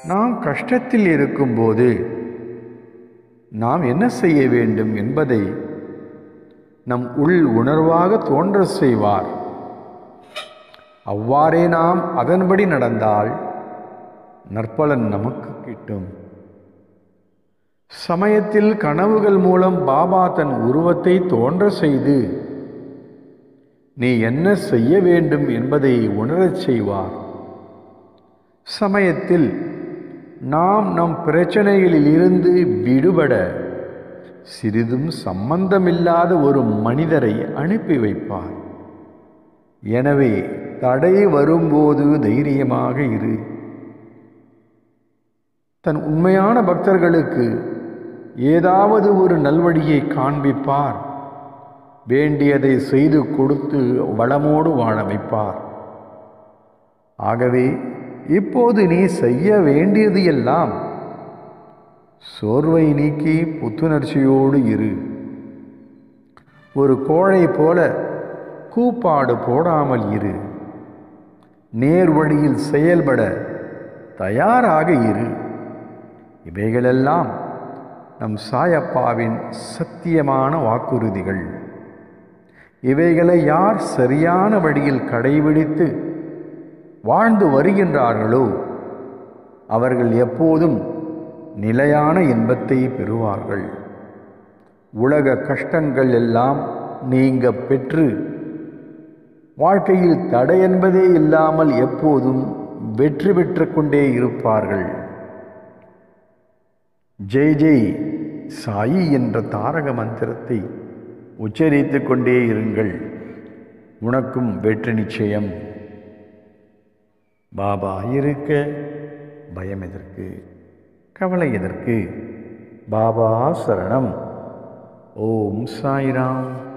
நாம் கஷ்டத்தில் இருக்கும்போது நாம் என்ன செய்ய வேண்டும் என்பதை நம் உள் உணர்வாக தோன்ற செய்வார் அவ்வாறே நாம் அதன்படி நடந்தால் நற்பலன் நமக்கு கிட்டும் சமயத்தில் கனவுகள் மூலம் பாபா தன் உருவத்தை தோன்ற செய்து நீ என்ன செய்ய வேண்டும் என்பதை உணரச் செய்வார் சமயத்தில் நாம் நம் பிரச்சனைகளில் இருந்து விடுபட சிறிதும் சம்பந்தமில்லாத ஒரு மனிதரை அனுப்பி வைப்பார் எனவே தடை வரும்போது தைரியமாக இரு தன் உண்மையான பக்தர்களுக்கு ஏதாவது ஒரு நல்வழியை காண்பிப்பார் வேண்டியதை செய்து கொடுத்து வளமோடு வாழ வைப்பார் ஆகவே இப்போது நீ செய்ய வேண்டியது எல்லாம் சோர்வை நீக்கி புத்துணர்ச்சியோடு இரு ஒரு கோழை போல கூப்பாடு போடாமல் இரு நேர் வழியில் செயல்பட தயாராக இரு இவைகளெல்லாம் நம் சாயப்பாவின் சத்தியமான வாக்குறுதிகள் இவைகளை யார் சரியான வழியில் கடைபிடித்து வாழ்ந்து வருகின்றார்களோ அவர்கள் எப்போதும் நிலையான இன்பத்தை பெறுவார்கள் உலக கஷ்டங்கள் எல்லாம் நீங்க பெற்று வாழ்க்கையில் தடை என்பதே இல்லாமல் எப்போதும் வெற்றி பெற்று கொண்டே இருப்பார்கள் ஜெய் ஜெய் சாயி என்ற தாரக மந்திரத்தை உச்சரித்து கொண்டே இருங்கள் உனக்கும் வெற்றி நிச்சயம் பாபா இருக்க பயம் எதற்கு கவலை எதற்கு பாபா சரணம் ஓம் சாய்ராம்